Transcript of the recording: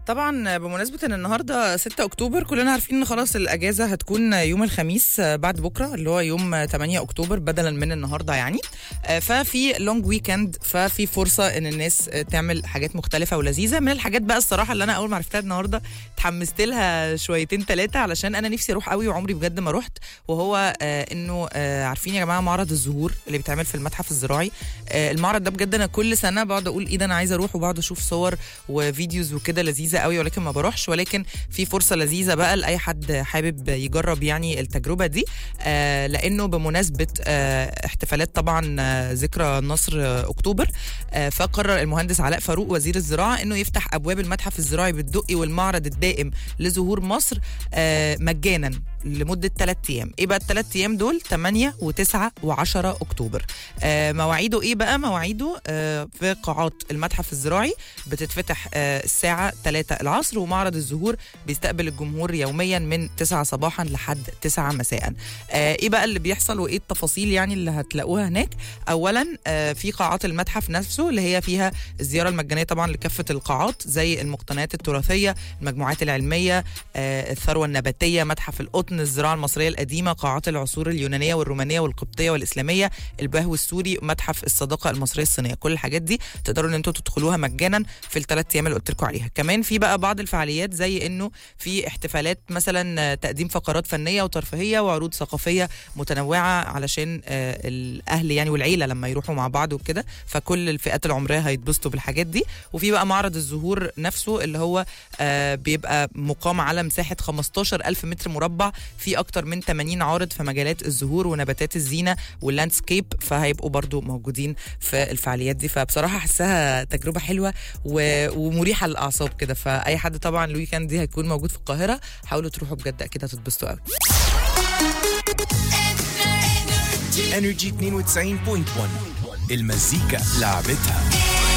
طبعا بمناسبة ان النهاردة 6 اكتوبر كلنا عارفين ان خلاص الاجازة هتكون يوم الخميس بعد بكرة اللي هو يوم 8 اكتوبر بدلا من النهاردة يعني ففي لونج ويكند ففي فرصة ان الناس تعمل حاجات مختلفة ولذيذة من الحاجات بقى الصراحة اللي انا اول ما عرفتها النهاردة اتحمست لها شويتين ثلاثة علشان انا نفسي اروح قوي وعمري بجد ما رحت وهو آه انه آه عارفين يا جماعة معرض الزهور اللي بيتعمل في المتحف الزراعي آه المعرض ده بجد انا كل سنة بقعد اقول ايه ده انا عايزة اروح وبقعد اشوف صور وفيديوز وكده لذيذة قوي ولكن ما بروحش ولكن في فرصة لذيذة بقى لأي حد حابب يجرب يعني التجربة دي آه لأنه بمناسبة آه احتفالات طبعا آه ذكرى نصر آه أكتوبر آه فقرر المهندس علاء فاروق وزير الزراعة أنه يفتح أبواب المتحف الزراعي بالدقي والمعرض الدائم لزهور مصر آه مجانا لمدة ثلاث أيام إيه بقى الثلاث أيام دول 8 و9 و10 أكتوبر آه مواعيده إيه بقى مواعيده آه في قاعات المتحف الزراعي بتتفتح آه الساعة 3 العصر ومعرض الزهور بيستقبل الجمهور يوميا من 9 صباحا لحد 9 مساء آه ايه بقى اللي بيحصل وايه التفاصيل يعني اللي هتلاقوها هناك اولا آه في قاعات المتحف نفسه اللي هي فيها الزياره المجانيه طبعا لكافه القاعات زي المقتنيات التراثيه المجموعات العلميه آه الثروه النباتيه متحف القطن الزراعه المصريه القديمه قاعات العصور اليونانيه والرومانيه والقبطيه والاسلاميه البهو السوري متحف الصداقه المصريه الصينيه كل الحاجات دي تقدروا ان انتوا تدخلوها مجانا في الثلاث ايام اللي قلت لكم عليها كمان في بقى بعض الفعاليات زي انه في احتفالات مثلا تقديم فقرات فنيه وترفيهيه وعروض ثقافيه متنوعه علشان الاهل يعني والعيله لما يروحوا مع بعض وكده فكل الفئات العمريه هيتبسطوا بالحاجات دي وفي بقى معرض الزهور نفسه اللي هو بيبقى مقام على مساحه 15000 متر مربع في اكتر من 80 عارض في مجالات الزهور ونباتات الزينه واللاندسكيب فهيبقوا برضو موجودين في الفعاليات دي فبصراحه حاساها تجربه حلوه ومريحه للاعصاب كده فاي حد طبعا الويكند دي هيكون موجود في القاهره حاولوا تروحوا بجد اكيد هتتبسطوا قوي انرجي 92.1 المزيكا لعبتها